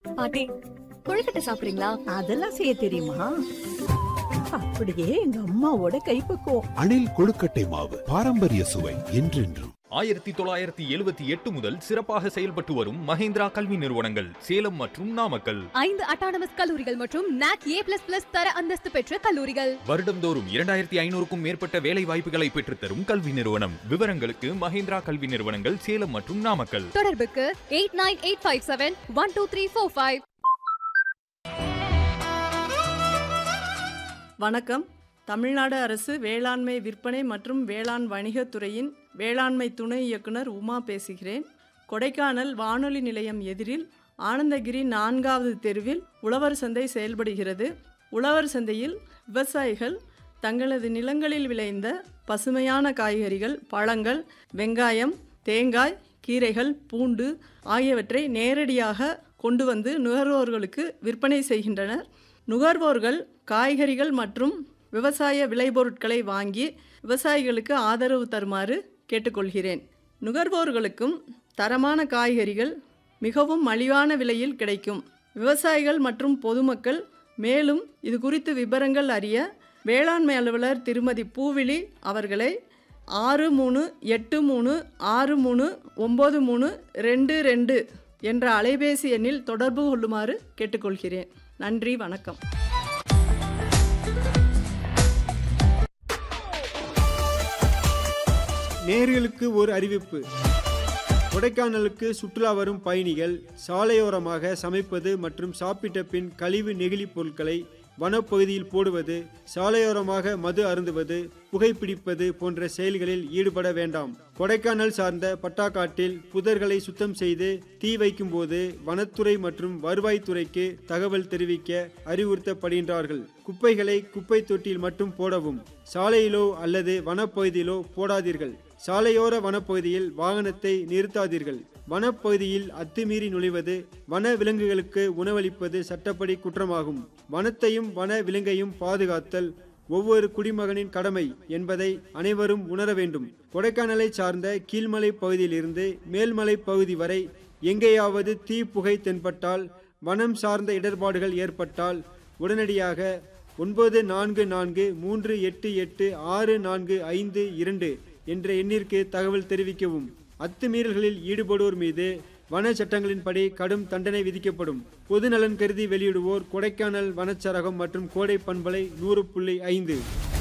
பாட்டி கொழுக்கட்டை சாப்பிடுறீங்களா அதெல்லாம் செய்ய தெரியுமா அப்படியே எங்க அம்மாவோட கைப்பக்குவம் அணில் கொழுக்கட்டை மாவு பாரம்பரிய சுவை என்றென்றும் ஆயிரத்தி தொள்ளாயிரத்தி எழுபத்தி எட்டு முதல் சிறப்பாக செயல்பட்டு வரும் மஹேந்திரா கல்வி நிறுவனங்கள் சேலம் மற்றும் நாமக்கல் ஐந்து அட்டானமஸ் கல்லூரிகள் மற்றும் நாக் ஏ பிளஸ் பிளஸ் தர அந்தஸ்து பெற்ற கல்லூரிகள் வருடம்தோறும் இரண்டாயிரத்தி ஐநூறுக்கும் மேற்பட்ட வேலை வாய்ப்புகளை பெற்றுத்தரும் கல்வி நிறுவனம் விவரங்களுக்கு மஹேந்திரா கல்வி நிறுவனங்கள் சேலம் மற்றும் நாமக்கல் தொடர்புக்கு eight nine eight five seven one two three four five வணக்கம் தமிழ்நாடு அரசு வேளாண்மை விற்பனை மற்றும் வேளாண் வணிகத் துறையின் வேளாண்மை துணை இயக்குனர் உமா பேசுகிறேன் கொடைக்கானல் வானொலி நிலையம் எதிரில் ஆனந்தகிரி நான்காவது தெருவில் உழவர் சந்தை செயல்படுகிறது உழவர் சந்தையில் விவசாயிகள் தங்களது நிலங்களில் விளைந்த பசுமையான காய்கறிகள் பழங்கள் வெங்காயம் தேங்காய் கீரைகள் பூண்டு ஆகியவற்றை நேரடியாக கொண்டு வந்து நுகர்வோர்களுக்கு விற்பனை செய்கின்றனர் நுகர்வோர்கள் காய்கறிகள் மற்றும் விவசாய விளைபொருட்களை வாங்கி விவசாயிகளுக்கு ஆதரவு தருமாறு கேட்டுக்கொள்கிறேன் நுகர்வோர்களுக்கும் தரமான காய்கறிகள் மிகவும் மலிவான விலையில் கிடைக்கும் விவசாயிகள் மற்றும் பொதுமக்கள் மேலும் இது குறித்து விவரங்கள் அறிய வேளாண்மை அலுவலர் திருமதி பூவிழி அவர்களை ஆறு மூணு எட்டு மூணு ஆறு மூணு ஒம்பது மூணு ரெண்டு ரெண்டு என்ற அலைபேசி எண்ணில் தொடர்பு கொள்ளுமாறு கேட்டுக்கொள்கிறேன் நன்றி வணக்கம் நேர்களுக்கு ஒரு அறிவிப்பு கொடைக்கானலுக்கு சுற்றுலா வரும் பயணிகள் சாலையோரமாக சமைப்பது மற்றும் சாப்பிட்ட பின் கழிவு நெகிழி பொருட்களை வனப்பகுதியில் போடுவது சாலையோரமாக மது அருந்துவது புகைப்பிடிப்பது போன்ற செயல்களில் ஈடுபட வேண்டாம் கொடைக்கானல் சார்ந்த பட்டாக்காட்டில் புதர்களை சுத்தம் செய்து தீ வைக்கும்போது வனத்துறை மற்றும் வருவாய்த்துறைக்கு தகவல் தெரிவிக்க அறிவுறுத்தப்படுகின்றார்கள் குப்பைகளை குப்பை தொட்டியில் மட்டும் போடவும் சாலையிலோ அல்லது வனப்பகுதியிலோ போடாதீர்கள் சாலையோர வனப்பகுதியில் வாகனத்தை நிறுத்தாதீர்கள் வனப்பகுதியில் அத்துமீறி நுழைவது வன விலங்குகளுக்கு உணவளிப்பது சட்டப்படி குற்றமாகும் வனத்தையும் வன விலங்கையும் பாதுகாத்தல் ஒவ்வொரு குடிமகனின் கடமை என்பதை அனைவரும் உணர வேண்டும் கொடைக்கானலை சார்ந்த கீழ்மலை பகுதியிலிருந்து மேல்மலை பகுதி வரை எங்கேயாவது தீ புகை தென்பட்டால் வனம் சார்ந்த இடர்பாடுகள் ஏற்பட்டால் உடனடியாக ஒன்பது நான்கு நான்கு மூன்று எட்டு எட்டு ஆறு நான்கு ஐந்து இரண்டு என்ற எண்ணிற்கு தகவல் தெரிவிக்கவும் அத்துமீறல்களில் ஈடுபடுவோர் மீது வன சட்டங்களின்படி கடும் தண்டனை விதிக்கப்படும் பொது நலன் கருதி வெளியிடுவோர் கொடைக்கானல் வனச்சரகம் மற்றும் கோடை பண்பலை நூறு புள்ளி ஐந்து